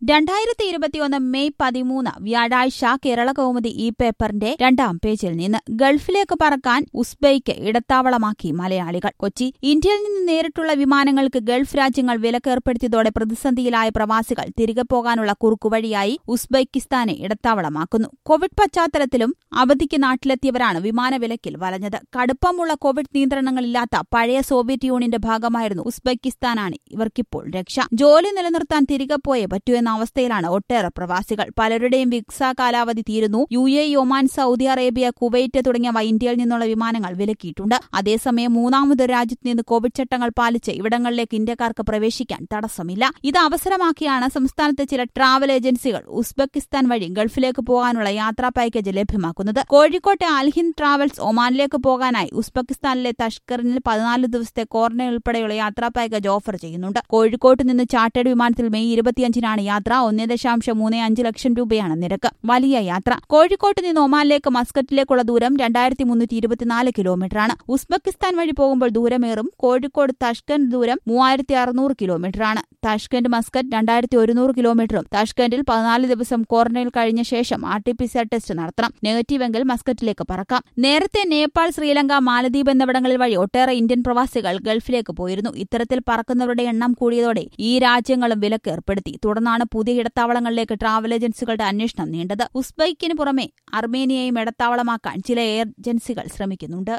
രണ്ടായിരത്തി ഇരുപത്തിയൊന്ന് മെയ് പതിമൂന്ന് വ്യാഴാഴ്ച കേരള കൗമുദി ഈ പേപ്പറിന്റെ രണ്ടാം പേജിൽ നിന്ന് ഗൾഫിലേക്ക് പറക്കാൻ ഉസ്ബെയ്ക്ക് ഇടത്താവളമാക്കി മലയാളികൾ കൊച്ചി ഇന്ത്യയിൽ നിന്ന് നേരിട്ടുള്ള വിമാനങ്ങൾക്ക് ഗൾഫ് രാജ്യങ്ങൾ വിലക്കേർപ്പെടുത്തിയതോടെ പ്രതിസന്ധിയിലായ പ്രവാസികൾ തിരികെ പോകാനുള്ള കുറുക്കുവഴിയായി ഉസ്ബെക്കിസ്ഥാനെ ഇടത്താവളമാക്കുന്നു കോവിഡ് പശ്ചാത്തലത്തിലും അവധിക്ക് നാട്ടിലെത്തിയവരാണ് വിമാനവിലക്കിൽ വലഞ്ഞത് കടുപ്പമുള്ള കോവിഡ് നിയന്ത്രണങ്ങളില്ലാത്ത പഴയ സോവിയറ്റ് യൂണിയന്റെ ഭാഗമായിരുന്നു ഉസ്ബെക്കിസ്ഥാനാണ് ഇവർക്കിപ്പോൾ രക്ഷ ജോലി നിലനിർത്താൻ തിരികെ പോയേ പറ്റൂ എന്ന അവസ്ഥയിലാണ് ഒട്ടേറെ പ്രവാസികൾ പലരുടെയും വിസ കാലാവധി തീരുന്നു U A Oman Saudi Arabia Kuwait തുടങ്ങിയവ ഇന്ത്യയിൽ നിന്നുള്ള വിമാനങ്ങൾ വിലക്കിയിട്ടുണ്ട് അതേസമയം മൂന്നാമതൊരു രാജ്യത്ത് നിന്ന് കോവിഡ് ചട്ടങ്ങൾ പാലിച്ച് ഇവിടങ്ങളിലേക്ക് ഇന്ത്യക്കാർക്ക് പ്രവേശിക്കാൻ തടസ്സമില്ല ഇത് അവസരമാക്കിയാണ് സംസ്ഥാനത്തെ ചില ട്രാവൽ ഏജൻസികൾ ഉസ്ബെക്കിസ്ഥാൻ വഴി ഗൾഫിലേക്ക് പോകാനുള്ള യാത്രാ പാക്കേജ് ലഭ്യമാക്കുന്നത് കോഴിക്കോട്ടെ അൽഹിന്ദ് ട്രാവൽസ് ഒമാനിലേക്ക് പോകാനായി ഉസ്ബെക്കിസ്ഥാനിലെ തഷ്കറിനിൽ പതിനാല് ദിവസത്തെ ക്വാറന്റൈൻ ഉൾപ്പെടെയുള്ള യാത്രാ പാക്കേജ് ഓഫർ ചെയ്യുന്നുണ്ട് കോഴിക്കോട്ട് നിന്ന് ചാർട്ടേഡ് വിമാനത്തിൽ മെയ് ഇരുപത്തിയഞ്ചിനാണ് യാത്ര ഒന്നേ ദശാംശം മൂന്ന് അഞ്ച് ലക്ഷം രൂപയാണ് നിരക്ക് വലിയ യാത്ര കോഴിക്കോട്ട് നിന്ന് ഒമാനിലേക്ക് മസ്കറ്റിലേക്കുള്ള ദൂരം രണ്ടായിരത്തി മുന്നൂറ്റി ഇരുപത്തിനാല് കിലോമീറ്ററാണ് ഉസ്ബെക്കിസ്ഥാൻ വഴി പോകുമ്പോൾ ദൂരമേറും കോഴിക്കോട് തഷ്കന്റ് ദൂരം മൂവായിരത്തി അറുന്നൂറ് കിലോമീറ്ററാണ് താഷ്കന്റ് മസ്കറ്റ് രണ്ടായിരത്തി ഒരുന്നൂറ് കിലോമീറ്ററും താഷ്കന്റിൽ പതിനാല് ദിവസം ക്വാറന്റൈനിൽ കഴിഞ്ഞ ശേഷം R T P C R test നടത്തണം നെഗറ്റീവെങ്കിൽ മസ്കറ്റിലേക്ക് പറക്കാം നേരത്തെ നേപ്പാൾ ശ്രീലങ്ക മാലദ്വീപ് എന്നിവിടങ്ങളിൽ വഴി ഒട്ടേറെ ഇന്ത്യൻ പ്രവാസികൾ ഗൾഫിലേക്ക് പോയിരുന്നു ഇത്തരത്തിൽ പറക്കുന്നവരുടെ എണ്ണം കൂടിയതോടെ ഈ രാജ്യങ്ങളും വിലക്ക് ഏർപ്പെടുത്തി തുടർന്നാണ് പുതിയ ഇടത്താവളങ്ങളിലേക്ക് ട്രാവൽ ഏജൻസികളുടെ അന്വേഷണം നീണ്ടത് ഉസ്ബെക്കിന് പുറമെ അർമേനിയയും ഇടത്താവളമാക്കാൻ ചില ഏജൻസികൾ ശ്രമിക്കുന്നുണ്ട്